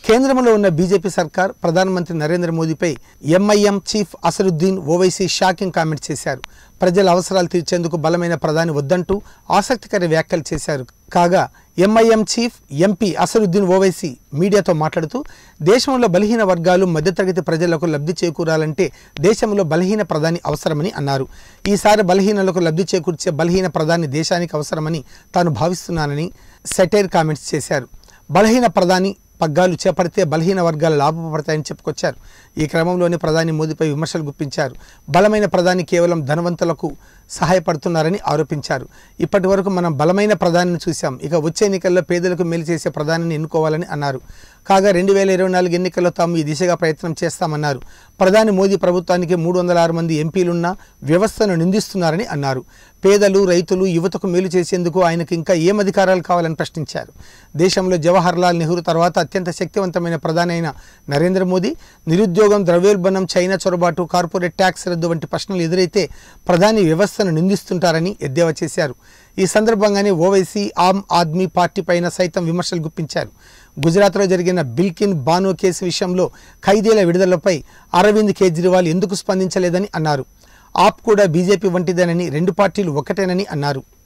కేంద్రంలో ఉన్న బీజేపీ సర్కార్ ప్రధానమంత్రి నరేంద్ర మోదీపై MIM chief Asaduddin Owaisi shocking comment చేశారు ప్రజల అవసరాలు తీర్చేందుకు బలమైన ప్రధాని వద్దంటూ ఆసక్తికర వ్యాఖ్యలు చేశారు కాగా MIM chief MP Asaduddin Owaisi మీడియాతో మాట్లాడుతూ దేశంలో బలహీన వర్గాలు మధ్యతరగతి ప్రజలకు లబ్ధి చేకూరాలంటే దేశంలో బలహీన ప్రధాని అవసరమని అన్నారు ఈసారి బలహీనలకు లబ్ధి చేకూర్చే బలహీన ప్రధాని దేశానికి అవసరమని తాను భావిస్తున్నానని సెటైర్ కామెంట్స్ చేశారు బలహీన ప్రధాని పగ్గాలు చేపడితే బలహీన వర్గాలు లాభపడతాయని చెప్పుకొచ్చారు ఈ క్రమంలోనే ప్రధాని మోదీపై విమర్శలు గుప్పించారు బలమైన ప్రధాని కేవలం ధనవంతులకు సహాయపడుతున్నారని ఆరోపించారు ఇప్పటి వరకు మనం బలమైన ప్రధానిని చూశాం ఇక వచ్చే ఎన్నికల్లో పేదలకు మేలు చేసే ప్రధానిని ఎన్నుకోవాలని అన్నారు కాగా రెండు వేల ఇరవై నాలుగు ఎన్నికల్లో తాము ఈ దిశగా ప్రయత్నం చేస్తామన్నారు ప్రధాని మోదీ ప్రభుత్వానికి మూడు వందల ఆరు మంది ఎంపీలున్నా వ్యవస్థను నిందిస్తున్నారని అన్నారు పేదలు రైతులు యువతకు మేలు చేసేందుకు ఆయనకు ఇంకా ఏం అధికారాలు కావాలని ప్రశ్నించారు దేశంలో జవహర్లాల్ నెహ్రూ తర్వాత అత్యంత శక్తివంతమైన ప్రధాని అయిన నరేంద్ర మోదీ నిరుద్యోగం ద్రవ్యోల్బణం చైనా చొరబాటు కార్పొరేట్ ట్యాక్స్ రద్దు వంటి ప్రశ్నలు ఎదురైతే ప్రధాని వ్యవస్థను నిందిస్తుంటారని ఎద్దేవా చేశారు ఈ సందర్భంగానే ఓవైసీ ఆమ్ ఆద్మీ పార్టీ పైన సైతం విమర్శలు గుప్పించారు గుజరాత్లో జరిగిన బిల్కిన్ బానో కేసు విషయంలో ఖైదీల విడుదలపై అరవింద్ కేజ్రీవాల్ ఎందుకు స్పందించలేదని అన్నారు ఆప్ కూడా బీజేపీ వంటిదేనని రెండు పార్టీలు ఒకటేనని అన్నారు